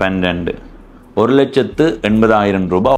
பன்னெண்டு ஒரு லட்சத்து எண்பதாயிரம் ரூபாய்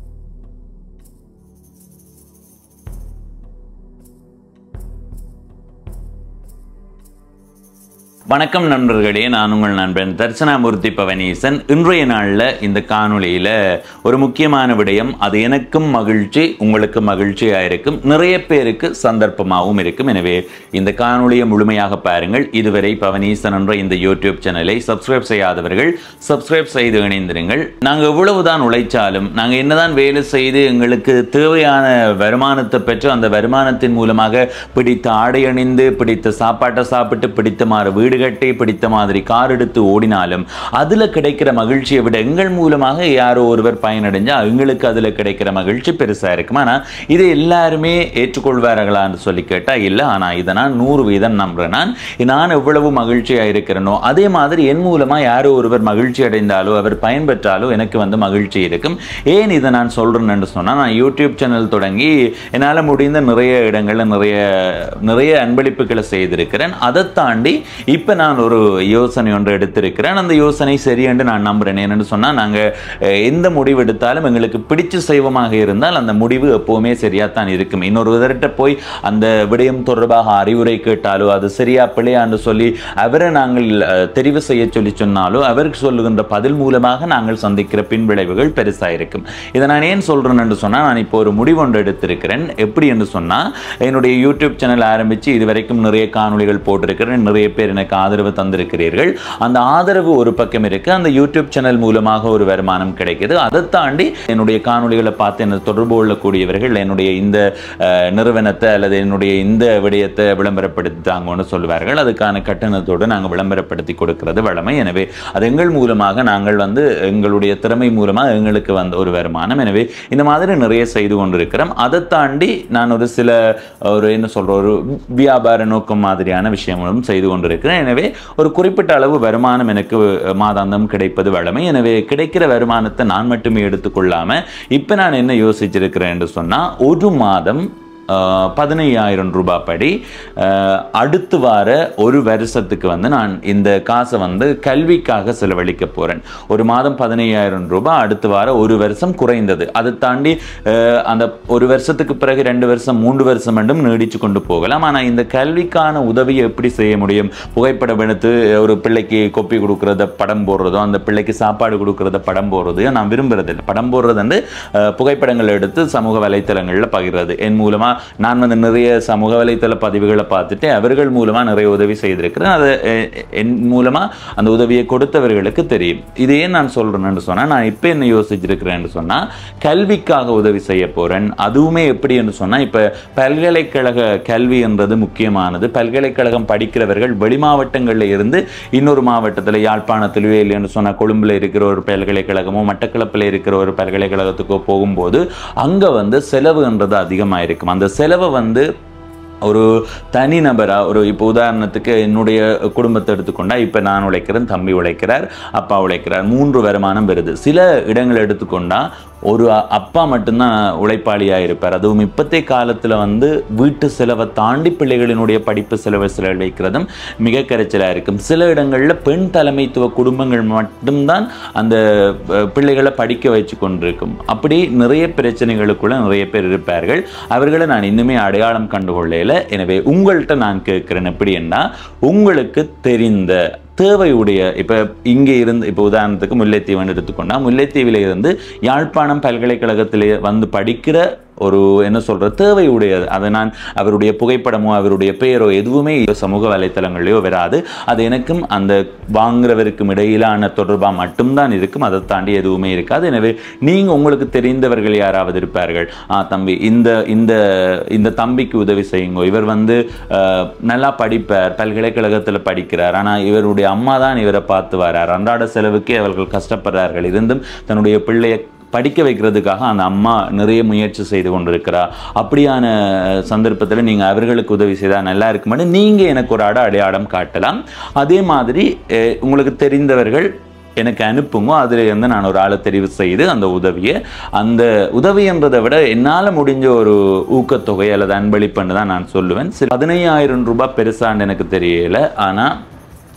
வணக்கம் நண்பர்களே நான் உங்கள் நண்பன் தர்சனாமூர்த்தி பவனீசன் இன்றைய நாளில் இந்த காணொளியில் ஒரு முக்கியமான விடயம் அது எனக்கும் மகிழ்ச்சி உங்களுக்கு மகிழ்ச்சியாக இருக்கும் நிறைய பேருக்கு சந்தர்ப்பமாகவும் இருக்கும் எனவே இந்த காணொளியை முழுமையாக பாருங்கள் இதுவரை பவனீசன் என்ற இந்த யூடியூப் சேனலை சப்ஸ்கிரைப் செய்யாதவர்கள் சப்ஸ்கிரைப் செய்து இணைந்திருங்கள் நாங்கள் எவ்வளவுதான் உழைச்சாலும் நாங்கள் என்னதான் வேலை செய்து எங்களுக்கு தேவையான வருமானத்தை பெற்று அந்த வருமானத்தின் மூலமாக பிடித்த ஆடை அணிந்து பிடித்த சாப்பாட்டை சாப்பிட்டு பிடித்தமாறு வீடு கட்டி பிடித்த மாதிரி கார் எடுத்து ஓடினாலும் அதில் கிடைக்கிற மகிழ்ச்சியை விட எங்கள் மூலமாக யாரோ ஒருவர் பயனடைஞ்சா எங்களுக்கு அதில் கிடைக்கிற மகிழ்ச்சி பெருசாக இருக்கும் ஆனால் இதை எல்லாருமே ஏற்றுக்கொள்வார்களான்னு சொல்லி கேட்டால் இல்லை ஆனால் இதை நான் நூறு வீதம் நம்புறேன் நான் நான் எவ்வளவு மகிழ்ச்சியாக இருக்கிறேனோ அதே மாதிரி என் மூலமாக யாரோ ஒருவர் மகிழ்ச்சி அடைந்தாலோ அவர் பயன்பெற்றாலோ எனக்கு வந்து மகிழ்ச்சி இருக்கும் ஏன் இதை நான் சொல்கிறேன்னு சொன்னால் நான் யூடியூப் சேனல் தொடங்கி என்னால் முடிந்த நிறைய இடங்களில் நிறைய நிறைய அன்பளிப்புகளை செய்திருக்கிறேன் அதை தாண்டி இப்போ நான் ஒரு யோசனை ஒன்று எடுத்திருக்கிறேன் அந்த யோசனை சரி என்று நான் நம்புகிறேன் என்னென்னு சொன்னால் நாங்கள் எந்த முடிவு எடுத்தாலும் எங்களுக்கு பிடிச்ச செய்வமாக இருந்தால் அந்த முடிவு எப்போவுமே சரியாக தான் இருக்கும் இன்னொரு விதர்கிட்ட போய் அந்த விடயம் தொடர்பாக அறிவுரை கேட்டாலோ அது சரியா பிழையான்னு சொல்லி அவரை நாங்கள் அஹ், தெரிவு செய்ய சொல்லி சொன்னாலோ அவருக்கு சொல்லுகின்ற பதில் மூலமாக நாங்கள் சந்திக்கிற பின்விளைவுகள் பெருசாக இருக்கும் இதை நான் ஏன் சொல்கிறேன் என்று சொன்னால் நான் இப்போ ஒரு முடிவு ஒன்று எடுத்திருக்கிறேன் எப்படி என்று சொன்னால் என்னுடைய யூடியூப் சேனல் ஆரம்பித்து இதுவரைக்கும் நிறைய காணொளிகள் போட்டிருக்கிறேன் நிறைய பேர் எனக்கு ஆதரவு தந்திருக்கிறீர்கள் அந்த ஆதரவு ஒரு பக்கம் இருக்கு அந்த யூடியூப் சேனல் மூலமாக ஒரு வருமானம் கிடைக்குது அதை தாண்டி என்னுடைய காணொளிகளை பார்த்து என்ன தொடர்பு கொள்ளக்கூடியவர்கள் என்னுடைய இந்த அஹ், நிறுவனத்தை அல்லது என்னுடைய இந்த விடயத்தை விளம்பரப்படுத்தாங்கன்னு சொல்லுவார்கள் அதுக்கான கட்டணத்தோடு நாங்கள் விளம்பரப்படுத்தி கொடுக்கிறது வழமை எனவே அது எங்கள் மூலமாக நாங்கள் வந்து எங்களுடைய திறமை மூலமாக எங்களுக்கு வந்த ஒரு வருமானம் எனவே இந்த மாதிரி நிறைய செய்து கொண்டிருக்கிறோம் அதை தாண்டி நான் ஒரு சில ஒரு என்ன சொல்ற ஒரு வியாபார நோக்கம் மாதிரியான விஷயங்களும் செய்து கொண்டிருக்கிறேன் எனவே ஒரு குறிப்பிட்ட அளவு வருமானம் எனக்கு மாதாந்தம் கிடைப்பது வழமை எனவே கிடைக்கிற வருமானத்தை நான் மட்டுமே எடுத்துக்கொள்ளாம இப்ப நான் என்ன யோசிச்சிருக்கிறேன் என்று சொன்னா ஒரு மாதம் ஆஹ், பதினையாயிரம் ரூபாய் படி ஆஹ், அடுத்து வார ஒரு வருஷத்துக்கு வந்து நான் இந்த காசை வந்து கல்விக்காக செலவழிக்க போறேன் ஒரு மாதம் பதினையாயிரம் ரூபாய் அடுத்து வார ஒரு வருஷம் குறைந்தது அதை தாண்டி ஆஹ், அந்த ஒரு வருஷத்துக்கு பிறகு ரெண்டு வருஷம் மூன்று வருஷம் மட்டும் நீடிச்சு கொண்டு போகலாம் ஆனால் இந்த கல்விக்கான உதவியை எப்படி செய்ய முடியும் புகைப்படம் எடுத்து ஒரு பிள்ளைக்கு கொப்பி கொடுக்கறத படம் போடுறதோ அந்த பிள்ளைக்கு சாப்பாடு கொடுக்கறத படம் போடுறதையோ நான் விரும்புறது இல்லை படம் போடுறது வந்து அஹ், புகைப்படங்கள் எடுத்து சமூக வலைத்தளங்களில் பகிர்றது என் மூலமா நான் வந்து நிறைய சமூக வலைத்தள பதிவுகளை பார்த்துட்டு அவர்கள் மூலமா நிறைய உதவி செய்திருக்கிறேன் அது அஹ், என் மூலமா அந்த உதவியை கொடுத்தவர்களுக்கு தெரியும் இது ஏன் நான் சொல்றேன்னு சொன்னா நான் இப்போ என்ன யோசிச்சிருக்கிறேன்னு சொன்னா கல்விக்காக உதவி செய்ய போறேன் அதுவுமே எப்படி என்று சொன்னா இப்ப பல்கலைக்கழக கல்வி என்றது முக்கியமானது பல்கலைக்கழகம் படிக்கிறவர்கள் வெளி மாவட்டங்களில் இருந்து இன்னொரு மாவட்டத்தில் யாழ்ப்பாணத்திலோ இல்லைன்னு சொன்னால் கொழும்புல இருக்கிற ஒரு பல்கலைக்கழகமோ மட்டக்களப்பில் இருக்கிற ஒரு பல்கலைக்கழகத்துக்கோ போகும்போது அங்கே வந்து செலவுன்றது அதிகமாக இருக்கும் அந்த செலவை வந்து ஒரு தனிநபரா ஒரு இப்போ உதாரணத்துக்கு என்னுடைய குடும்பத்தை எடுத்துக்கொண்டா இப்போ நான் உழைக்கிறேன் தம்பி உழைக்கிறார் அப்பா உழைக்கிறார் மூன்று வருமானம் வருது சில இடங்கள் எடுத்துக்கொண்டா ஒரு அ- அப்பா மட்டும்தான் உழைப்பாளியாக இருப்பார் அதுவும் இப்பத்தே காலத்தில் வந்து வீட்டு செலவை தாண்டி பிள்ளைகளினுடைய படிப்பு செலவை செலவழிக்கிறதும் மிக கரைச்சலாக இருக்கும் சில இடங்களில் பெண் தலைமைத்துவ குடும்பங்கள் மட்டும்தான் அந்த அஹ், பிள்ளைகளை படிக்க வச்சு கொண்டிருக்கும் அப்படி நிறைய பிரச்சனைகளுக்குள்ள நிறைய பேர் இருப்பார்கள் அவர்களை நான் இன்னுமே அடையாளம் கண்டுகொள்ளையில எனவே உங்கள்கிட்ட நான் கேட்கிறேன் எப்படின்னா உங்களுக்கு தெரிந்த தேவையுடைய இப்போ இங்கே இருந்து இப்போ உதாரணத்துக்கு முல்லைத்தீவுன்னு எடுத்துக்கொண்டா முல்லைத்தீவில் இருந்து யாழ்ப்பாணம் பல்கலைக்கழகத்திலே வந்து படிக்கிற ஒரு என்ன சொல்ற தேவையுடையது அதை நான் அவருடைய புகைப்படமோ அவருடைய பெயரோ எதுவுமே சமூக வலைத்தளங்களிலோ வராது அது எனக்கும் அந்த வாங்குறவருக்கும் இடையிலான தொடர்பாக மட்டும்தான் இருக்கும் அதை தாண்டி எதுவுமே இருக்காது எனவே நீங்க உங்களுக்கு தெரிந்தவர்கள் யாராவது இருப்பார்கள் ஆ தம்பி இந்த இந்த இந்த தம்பிக்கு உதவி செய்யுங்க இவர் வந்து அஹ், நல்லா படிப்பார் பல்கலைக்கழகத்தில் படிக்கிறார் ஆனால் இவருடைய அம்மா தான் இவரை பார்த்து வரார் அன்றாட செலவுக்கே அவர்கள் கஷ்டப்படுறார்கள் இருந்தும் தன்னுடைய பிள்ளையை படிக்க வைக்கிறதுக்காக அந்த அம்மா நிறைய முயற்சி செய்து கொண்டிருக்கிறார் அப்படியான சந்தர்ப்பத்தில் நீங்கள் அவர்களுக்கு உதவி செய்தால் நல்லா இருக்குமான்னு நீங்கள் எனக்கு ஒரு அட அடையாளம் காட்டலாம் அதே மாதிரி அஹ், உங்களுக்கு தெரிந்தவர்கள் எனக்கு அனுப்புங்க அதில் இருந்து நான் ஒரு ஆளை தெரிவு செய்து அந்த உதவியை அந்த உதவி என்றதை விட என்னால் முடிஞ்ச ஒரு ஊக்கத்தொகை அல்லது அன்பளிப்புன்னு தான் நான் சொல்லுவேன் சரி பதினையாயிரம் ரூபாய் பெருசான்னு எனக்கு தெரியல ஆனால்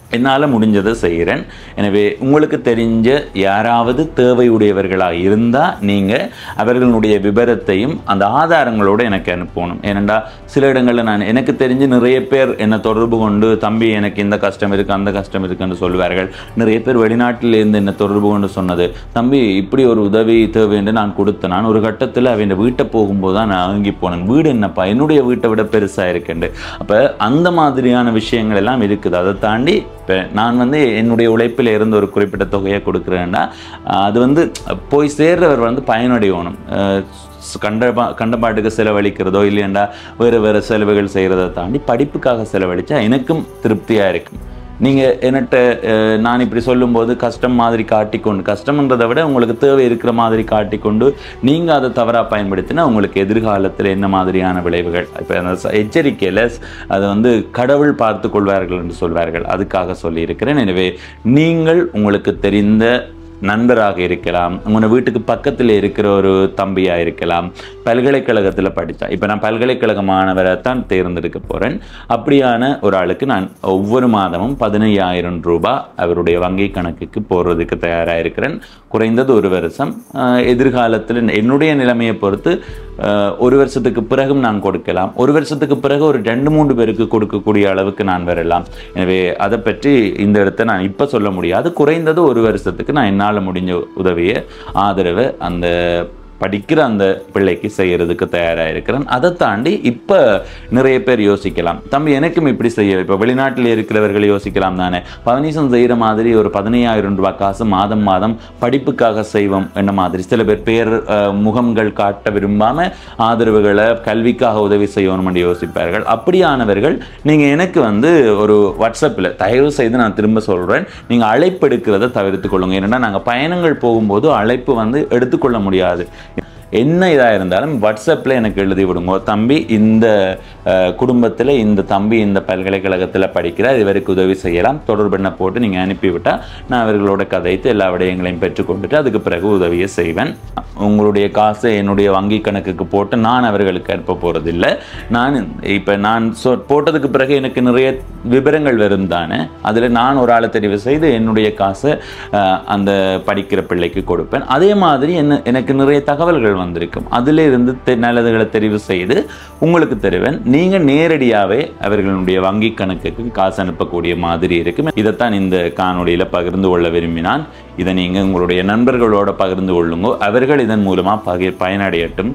என்னால் முடிஞ்சதை செய்கிறேன் எனவே உங்களுக்கு தெரிஞ்ச யாராவது தேவையுடையவர்களாக இருந்தால் நீங்கள் அவர்களுடைய விபரத்தையும் அந்த ஆதாரங்களோடு எனக்கு அனுப்பணும் ஏனெண்டா சில இடங்களில் நான் எனக்கு தெரிஞ்சு நிறைய பேர் என்னை தொடர்பு கொண்டு தம்பி எனக்கு இந்த கஷ்டம் இருக்குது அந்த கஷ்டம் இருக்குன்னு சொல்லுவார்கள் நிறைய பேர் வெளிநாட்டிலேருந்து என்னை தொடர்பு கொண்டு சொன்னது தம்பி இப்படி ஒரு உதவி தேவை என்று நான் கொடுத்தேன் நான் ஒரு கட்டத்தில் அவன் வீட்டை போகும்போது தான் நான் வாங்கி போனேன் வீடு என்னப்பா என்னுடைய வீட்டை விட பெருசாக இருக்குண்டு அப்போ அந்த மாதிரியான விஷயங்கள் எல்லாம் இருக்குது அதை தாண்டி இப்போ நான் வந்து என்னுடைய உழைப்பில் இருந்து ஒரு குறிப்பிட்ட தொகையை கொடுக்குறேன்னா அது வந்து போய் சேர்றவர் வந்து பயனடையணும் அஹ் கண்ட கண்ட பாட்டுக்கு செலவழிக்கிறதோ இல்லையாண்டா வேறு வேறு செலவுகள் செய்கிறத தாண்டி படிப்புக்காக செலவழிச்சா எனக்கும் திருப்தியாக இருக்கும் நீங்கள் என்கிட்ட அஹ், நான் இப்படி சொல்லும்போது கஷ்டம் மாதிரி காட்டிக்கொண்டு கஷ்டம்ன்றதை விட உங்களுக்கு தேவை இருக்கிற மாதிரி காட்டிக்கொண்டு நீங்கள் அதை தவறாக பயன்படுத்தினா உங்களுக்கு எதிர்காலத்தில் என்ன மாதிரியான விளைவுகள் இப்போ அந்த ச- எச்சரிக்கையில் அதை வந்து கடவுள் பார்த்து கொள்வார்கள் என்று சொல்வார்கள் அதுக்காக சொல்லியிருக்கிறேன் எனவே நீங்கள் உங்களுக்கு தெரிந்த நண்பராக இருக்கலாம் உங்களோட வீட்டுக்கு பக்கத்தில் இருக்கிற ஒரு தம்பியாக இருக்கலாம் பல்கலைக்கழகத்தில் படித்தா இப்போ நான் பல்கலைக்கழக மாணவரை தான் தேர்ந்தெடுக்க போகிறேன் அப்படியான ஒரு ஆளுக்கு நான் ஒவ்வொரு மாதமும் பதினையாயிரம் ரூபாய் அவருடைய வங்கி கணக்குக்கு போடுறதுக்கு தயாராக இருக்கிறேன் குறைந்தது ஒரு வருஷம் ஆஹ் எதிர்காலத்தில் என்னுடைய நிலைமையை பொறுத்து ஆஹ் ஒரு வருஷத்துக்கு பிறகும் நான் கொடுக்கலாம் ஒரு வருஷத்துக்கு பிறகு ஒரு ரெண்டு மூன்று பேருக்கு கொடுக்கக்கூடிய அளவுக்கு நான் வரலாம் எனவே அதை பற்றி இந்த இடத்த நான் இப்போ சொல்ல முடியாது குறைந்தது ஒரு வருஷத்துக்கு நான் என்னால் முடிஞ்ச உதவியை ஆதரவை அந்த படிக்கிற அந்த பிள்ளைக்கு செய்யறதுக்கு தயாராக இருக்கிறேன் அதை தாண்டி இப்போ நிறைய பேர் யோசிக்கலாம் தம்பி எனக்கும் இப்படி செய்ய இப்போ வெளிநாட்டில் இருக்கிறவர்கள் யோசிக்கலாம் தானே பவனீசன் செய்கிற மாதிரி ஒரு பதினையாயிரம் ரூபாய் காசு மாதம் மாதம் படிப்புக்காக செய்வோம் என்ன மாதிரி சில பேர் பேர் அஹ், முகங்கள் காட்ட விரும்பாம ஆதரவுகளை கல்விக்காக உதவி செய்யணும்னு யோசிப்பார்கள் அப்படியானவர்கள் நீங்கள் எனக்கு வந்து ஒரு வாட்ஸ்அப்பில் தயவு செய்து நான் திரும்ப சொல்கிறேன் நீங்கள் அழைப்பு எடுக்கிறத தவிர்த்து கொள்ளுங்க ஏன்னா நாங்கள் பயணங்கள் போகும்போது அழைப்பு வந்து எடுத்துக்கொள்ள முடியாது என்ன இதாக இருந்தாலும் வாட்ஸ்அப்பில் எனக்கு எழுதி விடுங்க தம்பி இந்த குடும்பத்தில் இந்த தம்பி இந்த பல்கலைக்கழகத்தில் படிக்கிறார் இவருக்கு உதவி செய்யலாம் தொடர்பெண்ணை போட்டு நீங்கள் அனுப்பிவிட்டால் நான் அவர்களோட கதைத்து எல்லா விடயங்களையும் பெற்றுக்கொண்டுட்டு அதுக்கு பிறகு உதவியை செய்வேன் உங்களுடைய காசை என்னுடைய வங்கி கணக்குக்கு போட்டு நான் அவர்களுக்கு அனுப்ப போகிறதில்ல நான் இப்போ நான் சொ போட்டதுக்கு பிறகு எனக்கு நிறைய விவரங்கள் வரும் தானே அதில் நான் ஒரு ஆளை தெரிவு செய்து என்னுடைய காசை அஹ், அந்த படிக்கிற பிள்ளைக்கு கொடுப்பேன் அதே மாதிரி என்ன எனக்கு நிறைய தகவல்கள் வந்திருக்கும் அதில் இருந்து தெ- நல்லதுகளை தெரிவு செய்து உங்களுக்கு தருவேன் நீங்கள் நேரடியாகவே அவர்களுடைய வங்கி கணக்குக்கு காசு அனுப்பக்கூடிய மாதிரி இருக்கும் இதைத்தான் இந்த காணொளியில் பகிர்ந்து கொள்ள விரும்பினான் இதை நீங்கள் உங்களுடைய நண்பர்களோட பகிர்ந்து கொள்ளுங்க அவர்கள் இதன் மூலமாக பகிர் பயனடையட்டும்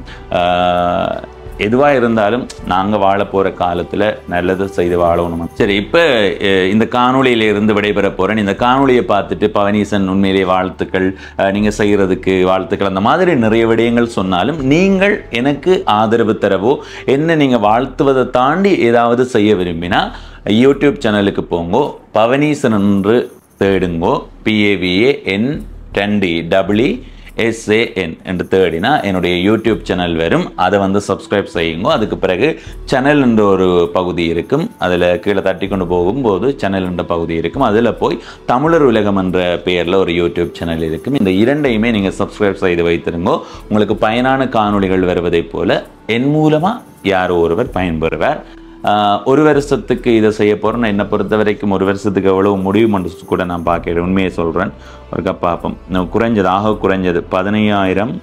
ஆஹ், எதுவாக இருந்தாலும் நாங்கள் வாழ போகிற காலத்தில் நல்லது செய்து வாழணும் சரி இப்போ இந்த காணொளியில இருந்து விடைபெற போகிறேன் இந்த காணொளியை பார்த்துட்டு பவனீசன் உண்மையிலேயே வாழ்த்துக்கள் நீங்கள் செய்கிறதுக்கு வாழ்த்துக்கள் அந்த மாதிரி நிறைய விடயங்கள் சொன்னாலும் நீங்கள் எனக்கு ஆதரவு தரவோ என்ன நீங்கள் வாழ்த்துவதை தாண்டி ஏதாவது செய்ய விரும்பினா யூடியூப் சேனலுக்கு போங்கோ பவனீசன் என்று தேடுங்கோ பிஏவிஏ என் டென்டி டபிள்இ எஸ்ஏஎன் என்று தேடினா என்னுடைய யூடியூப் சேனல் வரும் அதை வந்து சப்ஸ்கிரைப் செய்யுங்க அதுக்கு பிறகு சேனல் என்ற ஒரு பகுதி இருக்கும் அதில் கீழே தட்டி கொண்டு போகும்போது சேனல் என்ற பகுதி இருக்கும் அதில் போய் தமிழர் உலகம் என்ற பெயரில் ஒரு யூடியூப் சேனல் இருக்கும் இந்த இரண்டையுமே நீங்கள் சப்ஸ்கிரைப் செய்து வைத்திருங்கோ உங்களுக்கு பயனான காணொளிகள் வருவதைப் போல என் மூலமாக யாரோ ஒருவர் பயன்பெறுவார் ஆஹ் ஒரு வருஷத்துக்கு இதை செய்ய போகிறேன் என்னை பொறுத்த வரைக்கும் ஒரு வருஷத்துக்கு எவ்வளவு முடியுமென்று கூட நான் பார்க்கிறேன் உண்மையை சொல்கிறேன் ஒரு பார்ப்போம் நான் குறைஞ்சது ஆக குறைஞ்சது பதினையாயிரம்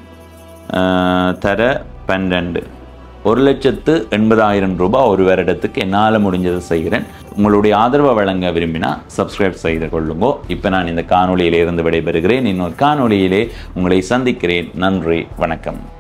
ஆஹ் தர பன்னெண்டு ஒரு லட்சத்து எண்பதாயிரம் ரூபாய் ஒரு வருடத்துக்கு என்னால் முடிஞ்சதை செய்கிறேன் உங்களுடைய ஆதரவை வழங்க விரும்பினா சப்ஸ்கிரைப் செய்து கொள்ளுங்கோ இப்போ நான் இந்த காணொளியிலிருந்து விடைபெறுகிறேன் இன்னொரு காணொளியிலே உங்களை சந்திக்கிறேன் நன்றி வணக்கம்